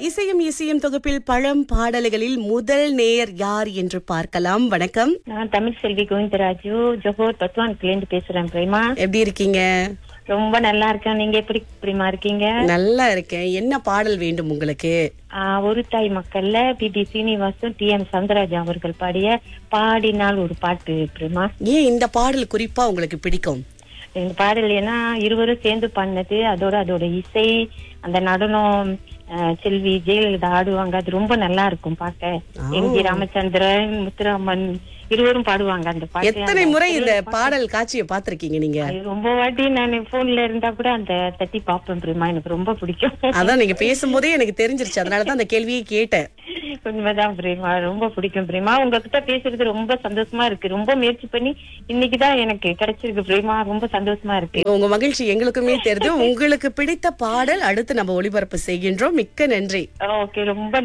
இசையும் இசையும் தொகுப்பில் பழம் பாடல்களில் முதல் நேயர் யார் என்று பார்க்கலாம் வணக்கம் நான் தமிழ் செல்வி கோவிந்தராஜு ஜோஹர் பத்வான்குலேருந்து பேசுறேன் பிரேமா எப்படி இருக்கீங்க ரொம்ப நல்லா இருக்கேன் நீங்க எப்படி பிரேமா இருக்கீங்க நல்லா இருக்கேன் என்ன பாடல் வேண்டும் உங்களுக்கு ஆஹ், ஒரு தாய் மக்கள்ல P B Srinivasan T M Chandraraj அவர்கள் பாடிய பாடினால் ஒரு பாட்டு பிரேமா ஏன் இந்த பாடல் குறிப்பா உங்களுக்கு பிடிக்கும் இந்த பாடல் ஏன்னா இருவரும் சேர்ந்து பண்ணது அதோட அதோட இசை அந்த நடனம் ஆஹ், செல்வி ஜெயலலிதா ஆடுவாங்க அது ரொம்ப நல்லா இருக்கும் பார்க்க எம் ஜி ராமச்சந்திரன் முத்துராமன் இருவரும் பாடுவாங்க அந்த பாட்டு எத்தனை முறை இந்த பாடல் காட்சியை பார்த்திருக்கீங்க நீங்க அது ரொம்ப வாட்டி நான் போன்ல இருந்தா கூட அந்த தட்டி பாப்பேன் பிரேமா எனக்கு ரொம்ப பிடிக்கும் அதான் நீங்க பேசும்போதே எனக்கு தெரிஞ்சிருச்சு அதனாலதான் அந்த கேள்வியை கேட்டேன் உண்மைதான் பிரேமா ரொம்ப பிடிக்கும் பிரேமா உங்ககிட்ட பேசுறது ரொம்ப சந்தோஷமா இருக்கு ரொம்ப முயற்சி பண்ணி இன்னைக்குதான் எனக்கு கிடைச்சிருக்கு பிரேமா ரொம்ப சந்தோஷமா இருக்கு உங்க மகிழ்ச்சி எங்களுக்குமே தெரியுது உங்களுக்கு பிடித்த பாடல் அடுத்து நம்ம ஒளிபரப்பு செய்கின்றோம் மிக்க நன்றி ஓகே ரொம்ப